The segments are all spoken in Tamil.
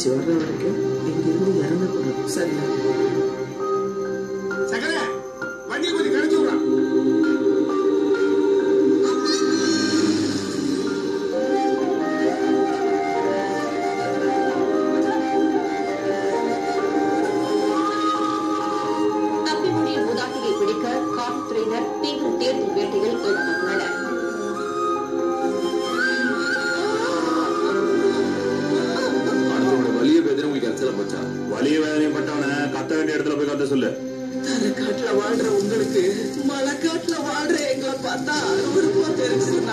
வர்ற வரைக்கும் இங்கிருந்து இறங்கக்கூடாது சரியா சக்கர வண்டியை கொஞ்சம் கழிச்சு விடா தப்பிமுடிய மூதாட்டியை பிடிக்க காவல்துறையினர் தீவிர தேர்தல் வேட்டையில் ஈடுபட்டுள்ளனர் அடுத்தவனோட வலிய வேதனை உங்களுக்கு அரசியல போச்சா வலிய வேதனையும் பட்டவன கத்த வேண்டிய இடத்துல போய் கத்த சொல்லு தரைக்காட்டுல வாழ்ற உங்களுக்கு மலைக்காட்டுல வாழ்ற எங்களை பார்த்தா விருப்பம் தெரிஞ்சுதுன்னா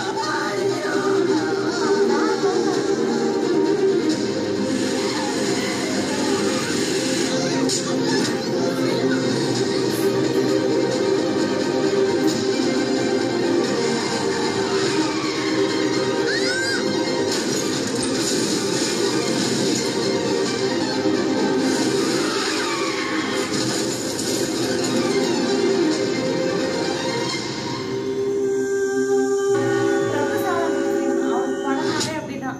அவர் படம்னாலே அப்படிதான்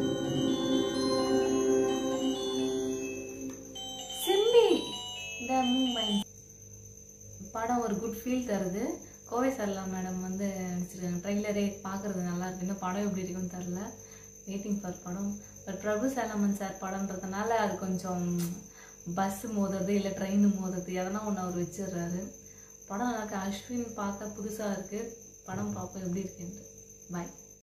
சிம்பி த மூமெண்ட் படம் ஒரு குட் ஃபீல் தருது கோவை சரளா மேடம் வந்து நடிச்சிருக்காங்க ட்ரெய்லரே பார்க்குறது நல்லா இருக்கு இன்னும் படம் எப்படி இருக்குன்னு தெரில வெயிட்டிங் ஃபார் படம் பட் பிரபு சேலமன் சார் படம்ன்றதுனால அது கொஞ்சம் பஸ் மோதுறது இல்லை ட்ரெயின் மோதுறது எதனா ஒன்று அவர் வச்சிடுறாரு படம் நல்லா இருக்கு அஸ்வின் பார்க்க புதுசாக இருக்குது படம் பார்ப்போம் எப்படி இருக்குன்ட்டு பாய்